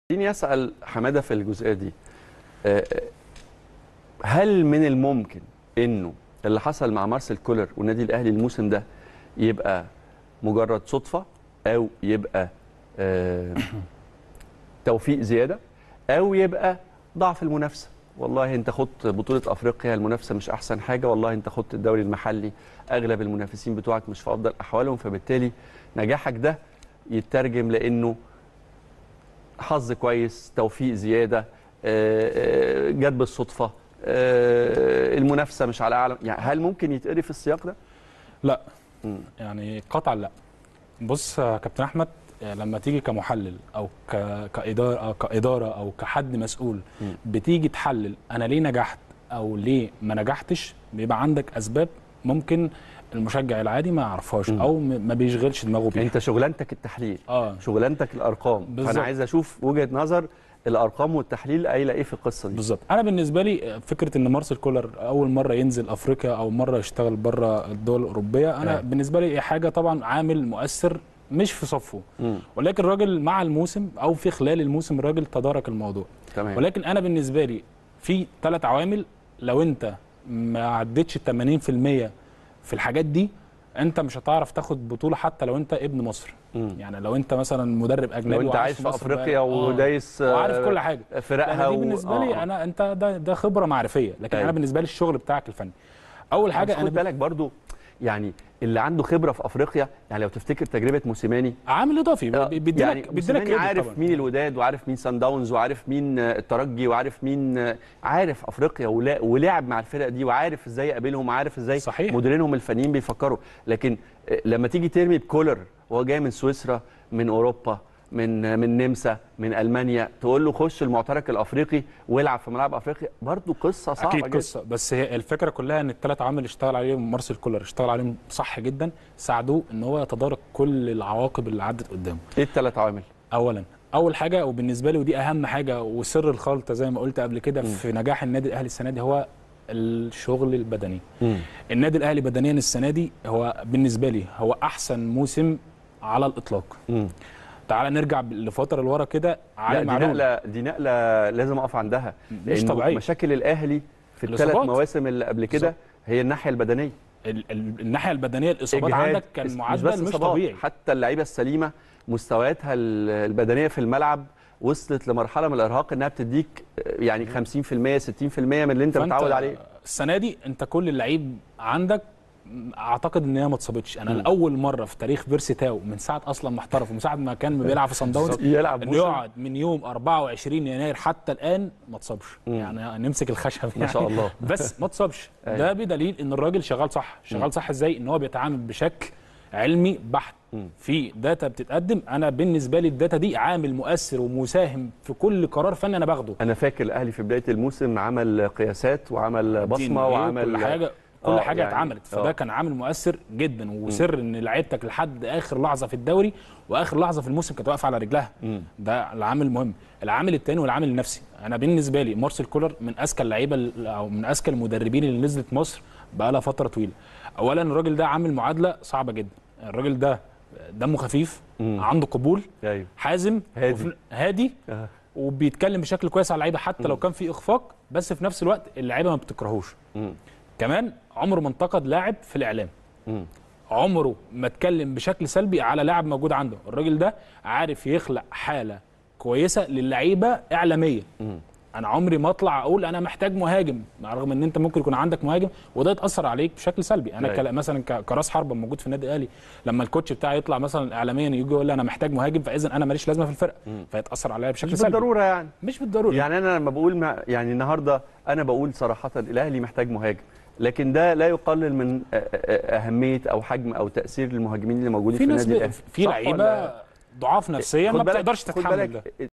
خليني اسال حماده في الجزئيه دي آه، هل من الممكن انه اللي حصل مع مارسيل كولر والنادي الاهلي الموسم ده يبقى مجرد صدفه او يبقى آه، توفيق زياده او يبقى ضعف المنافسه والله انت خدت بطوله افريقيا المنافسه مش احسن حاجه والله انت خدت الدوري المحلي اغلب المنافسين بتوعك مش في افضل احوالهم فبالتالي نجاحك ده يترجم لانه حظ كويس توفيق زياده آه، آه، جت بالصدفه آه، المنافسه مش على اعلى يعني هل ممكن يتقري في السياق ده؟ لا مم. يعني قطعا لا بص يا كابتن احمد لما تيجي كمحلل او ك... كاداره أو كاداره او كحد مسؤول مم. بتيجي تحلل انا ليه نجحت او ليه ما نجحتش بيبقى عندك اسباب ممكن المشجع العادي ما يعرفهاش مم. او م- ما بيشغلش دماغه بيها انت شغلانتك التحليل اه شغلانتك الارقام بالظبط. فانا عايز اشوف وجهه نظر الارقام والتحليل قايله ايه في القصه دي بالظبط انا بالنسبه لي فكره ان مارسيل كولر اول مره ينزل افريقيا او مره يشتغل بره الدول الاوروبيه انا أيوة. بالنسبه لي حاجه طبعا عامل مؤثر مش في صفه مم. ولكن الراجل مع الموسم او في خلال الموسم الراجل تدارك الموضوع تمام ولكن انا بالنسبه لي في ثلاث عوامل لو انت ما عدتش ال 80% في الحاجات دي انت مش هتعرف تاخد بطوله حتى لو انت ابن مصر مم. يعني لو انت مثلا مدرب اجنبي لو انت وعايش عايش في مصر افريقيا بقى- آه، ودايس آه، وعارف كل حاجه فرقها يعني دي و- بالنسبه آه، لي آه. انا انت ده ده خبره معرفيه لكن أيوة. انا بالنسبه لي الشغل بتاعك الفني اول حاجه حاجه خد انا بالك برضو يعني اللي عنده خبره في افريقيا يعني لو تفتكر تجربه موسيماني عامل اضافي آه، بيديلك يعني بيديلك موسيماني كريدت عارف طبعاً. مين الوداد وعارف مين سان داونز وعارف مين آه، الترجي وعارف مين آه، عارف افريقيا ولا- ولعب مع الفرق دي وعارف ازاي يقابلهم وعارف ازاي صحيح. مديرينهم الفنيين بيفكروا لكن آه، لما تيجي ترمي بكولر وهو جاي من سويسرا من اوروبا من آه، من نمسا من المانيا تقول له خش المعترك الافريقي والعب في ملعب افريقيا برضو قصه صعبه اكيد جدا قصه بس هي الفكره كلها ان الثلاث عوامل اللي اشتغل عليهم مارسيل كولر اشتغل عليهم صح جدا ساعدوه ان هو يتدارك كل العواقب اللي عدت قدامه ايه الثلاث عوامل اولا اول حاجه وبالنسبه لي ودي اهم حاجه وسر الخلطه زي ما قلت قبل كده في نجاح النادي الاهلي السنه دي هو الشغل البدني النادي الاهلي بدنيا السنه دي هو بالنسبه لي هو احسن موسم على الاطلاق مم. تعال نرجع لفتره لورا كده لا علي دي معلول نقله دي نقله لازم اقف عندها مش لأنه طبيعية. مشاكل الاهلي في الثلاث الإصابات. مواسم اللي قبل كده بالظبط. هي الناحيه البدنيه ال- ال- الناحيه البدنيه الاصابات إجهاد، عندك مش كان بس معدل مش إصابات، طبيعي حتى اللعيبه السليمه مستوياتها ال- البدنيه في الملعب وصلت لمرحله من الارهاق انها بتديك آه، يعني 50% 60% من اللي انت فأنت متعود عليه السنه دي انت كل اللعيب عندك م- اعتقد ان هي ما اتصابتش انا مم. لاول مره في تاريخ بيرسي تاو من ساعه اصلا ما احترف ومن ساعه ما كان بيلعب في صن داونز يلعب انه موسم. يقعد من يوم 24 يناير حتى الان ما اتصابش مم. يعني نمسك الخشب ما يعني شاء الله. بس ما اتصابش أيوة. ده بدليل ان الراجل شغال صح مم. شغال صح ازاي ان هو بيتعامل بشكل علمي بحت مم. في داتا بتتقدم انا بالنسبه لي الداتا دي عامل مؤثر ومساهم في كل قرار فني انا باخده انا فاكر الاهلي في بدايه الموسم عمل قياسات وعمل بصمه DNA وعمل كل حاجه كل آه، حاجه يعني- اتعملت فده آه. كان عامل مؤثر جدا وسر ان لعيبتك لحد اخر لحظه في الدوري واخر لحظه في الموسم كانت واقفه على رجلها مم. ده العامل المهم العامل الثاني والعامل النفسي انا بالنسبه لي مارسيل كولر من اذكى اللعيبه ال- او من اذكى المدربين اللي نزلت مصر بقى لها فتره طويله اولا الراجل ده عامل معادله صعبه جدا الراجل ده دمه خفيف مم. عنده قبول ايوه حازم هادي. وفي- هادي آه. وبيتكلم بشكل كويس على اللعيبه حتى لو كان في اخفاق بس في نفس الوقت اللعيبه ما بتكرهوش مم. كمان عمره ما انتقد لاعب في الاعلام مم. عمره ما اتكلم بشكل سلبي على لاعب موجود عنده الراجل ده عارف يخلق حاله كويسه للعيبه اعلاميه مم. انا عمري ما اطلع اقول انا محتاج مهاجم مع رغم ان انت ممكن يكون عندك مهاجم وده يتاثر عليك بشكل سلبي انا أيوة. كلا مثلا ك- كراس حربه موجود في النادي الاهلي لما الكوتش بتاعي يطلع مثلا اعلاميا يجي يقول لي انا محتاج مهاجم فاذا انا ماليش لازمه في الفرقه فيتاثر عليا بشكل مش سلبي بالضروره يعني مش بالضروره يعني انا لما بقول ما يعني النهارده انا بقول صراحه الاهلي محتاج مهاجم لكن ده لا يقلل من أ- أ- اهميه او حجم او تاثير المهاجمين اللي موجودين في في ناس النادي ب... الاهلي في صح لعيبه ولا- ضعاف نفسيا خد ما بالك- بتقدرش خد تتحمل ده بالك